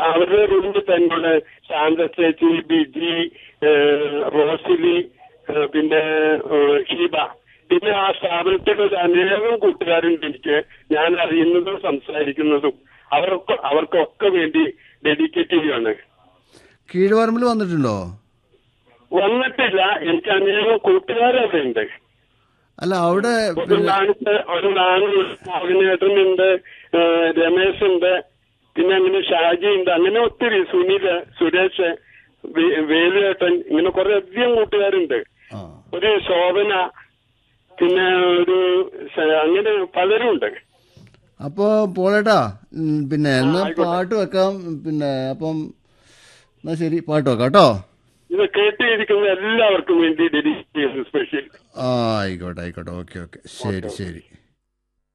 അവരുടെ റൂമിൽ തന്നെയുള്ള ശാന്ത ചേച്ചി ബിജി ഏഹ്, റോസിലി ഏഹ്, പിന്നെ ഏഹ്, ഷീബ പിന്നെ ആ സ്ഥാപനത്തിലെ ഒരു അനേകം കൂട്ടുകാരുണ്ട് എനിക്ക് ഞാൻ അറിയുന്നതും സംസാരിക്കുന്നതും അവർക്ക് അവർക്കൊക്കെ വേണ്ടി ഡെഡിക്കേറ്റ് ചെയ്യുകയാണ് കീഴ്പറമ്പിൽ വന്നിട്ടുണ്ടോ വന്നിട്ടില്ല എനിക്ക് അനേകം കൂട്ടുകാരവിടെ ഉണ്ട് അല്ല അവിടെ ഒരു പിന്നെ നാണിട്ട് ഒരു നാണ് മോഹിനേട്ടനുണ്ട് രമേശ് ഉണ്ട് പിന്നെ അങ്ങനെ ഷാജി ഉണ്ട് അങ്ങനെ ഒത്തിരി സുനില് സുരേഷ് വേ- വേലുവേട്ടൻ ഇങ്ങനെ കുറെ അധികം കൂട്ടുകാരുണ്ട് ആ ഒരു ശോഭന പിന്നെ ഒരു സ- അങ്ങനെ പലരും ഉണ്ട് അപ്പോ പോളേട്ടാ ഉം, പിന്നെ എന്നാ ആയിക്കോട്ടെ. പാട്ട് വെക്കാം പിന്നെ അപ്പം എന്നാ ശരി പാട്ട് വെക്കാം കേട്ടോ ഇത് കേട്ടിരിക്കുന്ന എല്ലാവർക്കും വേണ്ടി ഡെഡിക്കേറ്റ് ചെയ്യുന്നു സ്പെഷ്യൽ ആ ആയിക്കോട്ടെ ആയിക്കോട്ടെ ഓക്കെ ഓക്കെ ശരി ശരി